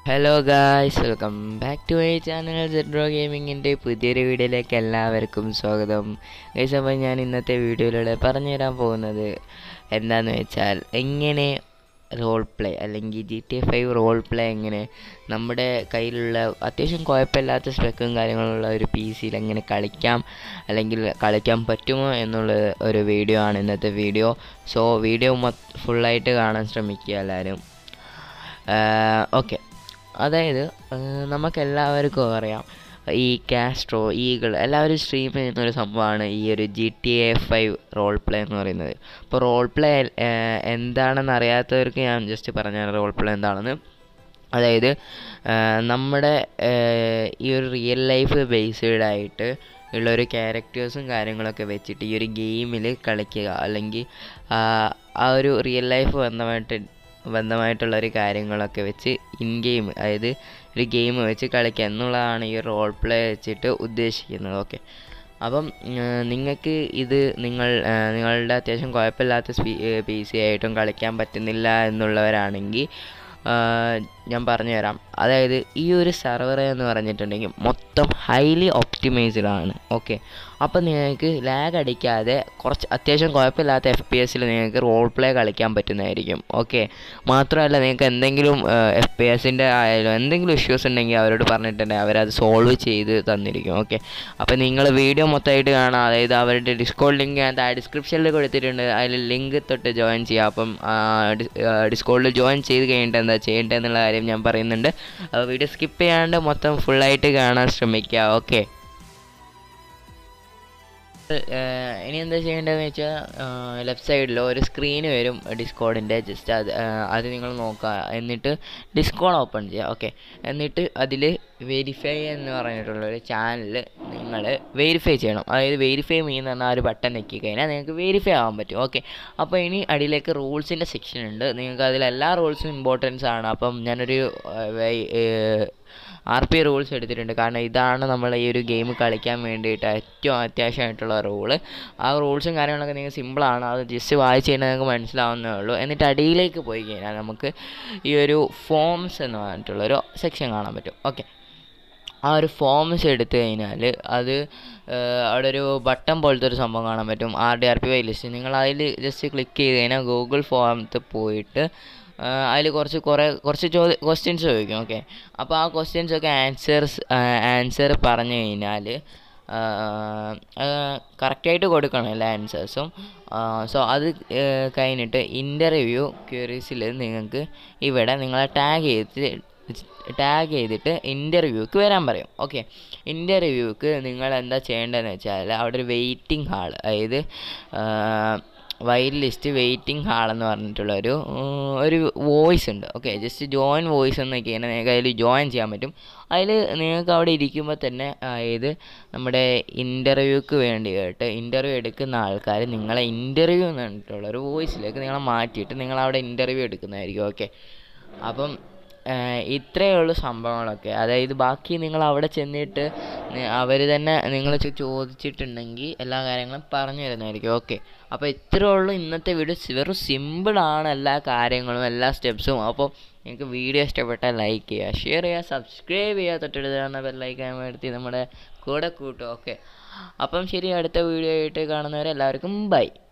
hello guys welcome back to my channel Zedro ഗെയിമിങ്ങിൻ്റെ പുതിയൊരു വീഡിയോയിലേക്ക് എല്ലാവർക്കും സ്വാഗതം ഗൈസ് അപ്പോൾ ഞാൻ ഇന്നത്തെ വീഡിയോയിലൂടെ പറഞ്ഞു തരാൻ പോകുന്നത് എന്താണെന്ന് വെച്ചാൽ എങ്ങനെ റോൾ പ്ലേ അല്ലെങ്കിൽ G T A five role play എങ്ങനെ നമ്മുടെ കയ്യിലുള്ള അത്യാവശ്യം കുഴപ്പമില്ലാത്ത സ്പെക്കും കാര്യങ്ങളുള്ള ഒരു പി സിയിൽ എങ്ങനെ കളിക്കാം അല്ലെങ്കിൽ കളിക്കാൻ പറ്റുമോ എന്നുള്ള ഒരു വീഡിയോ ആണ് ഇന്നത്തെ വീഡിയോ സോ വീഡിയോ മൊത്തം ഫുള്ളായിട്ട് കാണാൻ ശ്രമിക്കുക എല്ലാവരും ഓക്കെ അതായത് നമുക്കെല്ലാവർക്കും അറിയാം ഈ കാസ്ട്രോ ഈഗിൾ എല്ലാവരും സ്ട്രീം ചെയ്യുന്ന ഒരു സംഭവമാണ് ഈ ഒരു G T A five role play എന്ന് പറയുന്നത് അപ്പോൾ റോൾ പ്ലേ എന്താണെന്ന് അറിയാത്തവർക്ക് ഞാൻ ജസ്റ്റ് പറഞ്ഞാൽ റോൾ പ്ലേ എന്താണെന്ന് അതായത് നമ്മുടെ ഈ ഒരു റിയൽ ലൈഫ് ബേസ്ഡ് ആയിട്ട് ഉള്ള ഒരു ക്യാരക്ടേഴ്സും കാര്യങ്ങളൊക്കെ വെച്ചിട്ട് ഈ ഒരു ഗെയിമിൽ കളിക്കുക അല്ലെങ്കിൽ ആ ഒരു റിയൽ ലൈഫ് ബന്ധമായിട്ട് ബന്ധമായിട്ടുള്ള ഒരു കാര്യങ്ങളൊക്കെ വെച്ച് ഇൻ ഗെയിം അതായത് ഒരു ഗെയിം വെച്ച് കളിക്കുക എന്നുള്ളതാണ് ഈ റോൾ പ്ലേ വെച്ചിട്ട് ഉദ്ദേശിക്കുന്നത് ഓക്കെ അപ്പം നിങ്ങൾക്ക് ഇത് നിങ്ങൾ നിങ്ങളുടെ അത്യാവശ്യം കുഴപ്പമില്ലാത്ത സ്പീ പി സി ആയിട്ടും കളിക്കാൻ പറ്റുന്നില്ല എന്നുള്ളവരാണെങ്കിൽ ഞാൻ പറഞ്ഞു തരാം അതായത് ഈ ഒരു സെർവർ എന്ന് പറഞ്ഞിട്ടുണ്ടെങ്കിൽ മൊത്തം ഹൈലി ഒപ്റ്റിമൈസ്ഡ് ആണ് ഓക്കെ അപ്പം നിങ്ങൾക്ക് ലാഗ് അടിക്കാതെ കുറച്ച് അത്യാവശ്യം കുഴപ്പമില്ലാത്ത എഫ് പി എസിൽ നിങ്ങൾക്ക് റോൾ പ്ലേ കളിക്കാൻ പറ്റുന്നതായിരിക്കും ഓക്കെ മാത്രമല്ല നിങ്ങൾക്ക് എന്തെങ്കിലും എഫ് പി എസിൻ്റെ ആയാലും എന്തെങ്കിലും ഇഷ്യൂസ് ഉണ്ടെങ്കിൽ അവരോട് പറഞ്ഞിട്ടുണ്ടെങ്കിൽ അവരത് സോൾവ് ചെയ്ത് തന്നിരിക്കും ഓക്കെ അപ്പോൾ നിങ്ങൾ വീഡിയോ മൊത്തമായിട്ട് കാണാം അതായത് അവരുടെ ഡിസ്കോഡ് ലിങ്ക് ഞാൻ താഴെ ഡിസ്ക്രിപ്ഷനിൽ കൊടുത്തിട്ടുണ്ട് അതിൽ ലിങ്ക് തൊട്ട് ജോയിൻ ചെയ്യാം അപ്പം ഡിസ്കോഡിൽ ജോയിൻ ചെയ്ത് കഴിഞ്ഞിട്ട് എന്താ ചെയ്യേണ്ടത് എന്നുള്ള കാര്യം ഞാൻ പറയുന്നുണ്ട് അപ്പോൾ വീഡിയോ സ്കിപ്പ് ചെയ്യാണ്ട് മൊത്തം ഫുള്ളായിട്ട് കാണാൻ ശ്രമിക്കുക ഓക്കെ ഇനി എന്താ ചെയ്യേണ്ടതെന്ന് വെച്ചാൽ ലെഫ്റ്റ് സൈഡിൽ ഒരു സ്ക്രീൻ വരും ഡിസ്കോഡിൻ്റെ ജസ്റ്റ് അത് അത് നിങ്ങൾ നോക്കുക എന്നിട്ട് ഡിസ്കോഡ് ഓപ്പൺ ചെയ്യുക ഓക്കെ എന്നിട്ട് അതിൽ വെരിഫൈ എന്ന് പറഞ്ഞിട്ടുള്ള ഒരു ചാനൽ നിങ്ങൾ വെരിഫൈ ചെയ്യണം അതായത് വെരിഫൈ ചെയ്യുന്ന പറഞ്ഞാൽ ആ ഒരു ബട്ടൺ ഞെക്കി കഴിഞ്ഞാൽ നിങ്ങൾക്ക് വെരിഫൈ ആവാൻ പറ്റും ഓക്കെ അപ്പോൾ ഇനി അടിയിലേക്ക് റൂൾസിൻ്റെ സെക്ഷൻ ഉണ്ട് നിങ്ങൾക്ക് അതിൽ എല്ലാ റൂൾസും ഇമ്പോർട്ടൻസ് ആണ് അപ്പം ഞാനൊരു ആർ പി റൂൾസ് എടുത്തിട്ടുണ്ട് കാരണം ഇതാണ് നമ്മൾ ഈ ഒരു ഗെയിം കളിക്കാൻ വേണ്ടിയിട്ട് ഏറ്റവും അത്യാവശ്യമായിട്ടുള്ള റൂള് ആ റൂൾസും കാര്യങ്ങളൊക്കെ നിങ്ങൾക്ക് സിമ്പിളാണ് അത് ജസ്റ്റ് വായിച്ച് കഴിഞ്ഞാൽ നിങ്ങൾക്ക് മനസ്സിലാവുന്നേ ഉള്ളൂ എന്നിട്ട് അടിയിലേക്ക് പോയി കഴിഞ്ഞാൽ നമുക്ക് ഈ ഒരു ഫോംസ് എന്ന് പറഞ്ഞിട്ടുള്ളൊരു സെക്ഷൻ കാണാൻ പറ്റും ഓക്കെ ആ ഒരു ഫോംസ് എടുത്തു കഴിഞ്ഞാൽ അത് അവിടെ ഒരു ബട്ടൺ പോലത്തെ ഒരു സംഭവം കാണാൻ പറ്റും R D R P Y list നിങ്ങൾ അതിൽ ജസ്റ്റ് ക്ലിക്ക് ചെയ്ത് കഴിഞ്ഞാൽ ഗൂഗിൾ ഫോമത്ത് പോയിട്ട് അതിൽ കുറച്ച് കുറേ കുറച്ച് ചോദ്യ ക്വസ്റ്റ്യൻസ് ചോദിക്കും ഓക്കെ അപ്പോൾ ആ ക്വസ്റ്റ്യൻസൊക്കെ ആൻസേഴ്സ് ആൻസർ പറഞ്ഞു കഴിഞ്ഞാൽ കറക്റ്റായിട്ട് കൊടുക്കണം എല്ലാ ആൻസേഴ്സും സോ അത് കഴിഞ്ഞിട്ട് ഇൻ്റർവ്യൂ ക്യൂറീസിൽ നിങ്ങൾക്ക് ഇവിടെ നിങ്ങളെ ടാഗ് ചെയ്ത് ടാഗ് ചെയ്തിട്ട് ഇൻ്റർവ്യൂക്ക് വരാൻ പറയും ഓക്കെ ഇൻ്റർവ്യൂക്ക് നിങ്ങൾ എന്താ ചെയ്യേണ്ടതെന്ന് വെച്ചാൽ അവിടെ ഒരു വെയിറ്റിംഗ് ഹാൾ അതായത് വൈറ്റ് ലിസ്റ്റ് വെയിറ്റിംഗ് ഹാൾ എന്ന് പറഞ്ഞിട്ടുള്ള ഒരു ഒരു വോയിസ് ഉണ്ട് ഓക്കെ ജസ്റ്റ് ജോയിൻ വോയിസ് എന്നൊക്കെ കഴിഞ്ഞാൽ നിങ്ങൾക്ക് അതിൽ ജോയിൻ ചെയ്യാൻ പറ്റും അതിൽ നിങ്ങൾക്ക് അവിടെ ഇരിക്കുമ്പോൾ തന്നെ അതായത് നമ്മുടെ ഇൻ്റർവ്യൂക്ക് വേണ്ടിയിട്ട് ഇൻ്റർവ്യൂ എടുക്കുന്ന ആൾക്കാർ നിങ്ങളെ ഇൻ്റർവ്യൂ എന്ന് പറഞ്ഞിട്ടുള്ള ഒരു വോയിസിലേക്ക് നിങ്ങളെ മാറ്റിയിട്ട് നിങ്ങളവിടെ ഇൻ്റർവ്യൂ എടുക്കുന്നതായിരിക്കും ഓക്കെ അപ്പം ഇത്രയേ ഉള്ളൂ സംഭവങ്ങളൊക്കെ അതായത് ബാക്കി നിങ്ങൾ അവിടെ ചെന്നിട്ട് അവർ തന്നെ നിങ്ങൾ ചോദിച്ചിട്ടുണ്ടെങ്കിൽ എല്ലാ കാര്യങ്ങളും പറഞ്ഞു തരുന്നതായിരിക്കും ഓക്കെ അപ്പോൾ ഇത്രയേ ഉള്ളൂ ഇന്നത്തെ വീഡിയോ വെറും സിമ്പിളാണ് എല്ലാ കാര്യങ്ങളും എല്ലാ സ്റ്റെപ്സും അപ്പോൾ നിങ്ങൾക്ക് വീഡിയോ ഇഷ്ടപ്പെട്ടാൽ ലൈക്ക് ചെയ്യുക ഷെയർ ചെയ്യുക സബ്സ്ക്രൈബ് ചെയ്യുക തൊട്ടെടുത്ത് ബെല്ലൈക്കാൻ വേണ്ടി നമ്മുടെ കൂടെ കൂട്ടും ഓക്കെ അപ്പം ശരി അടുത്ത വീഡിയോ ആയിട്ട് കാണുന്നവരെ എല്ലാവർക്കും ബൈ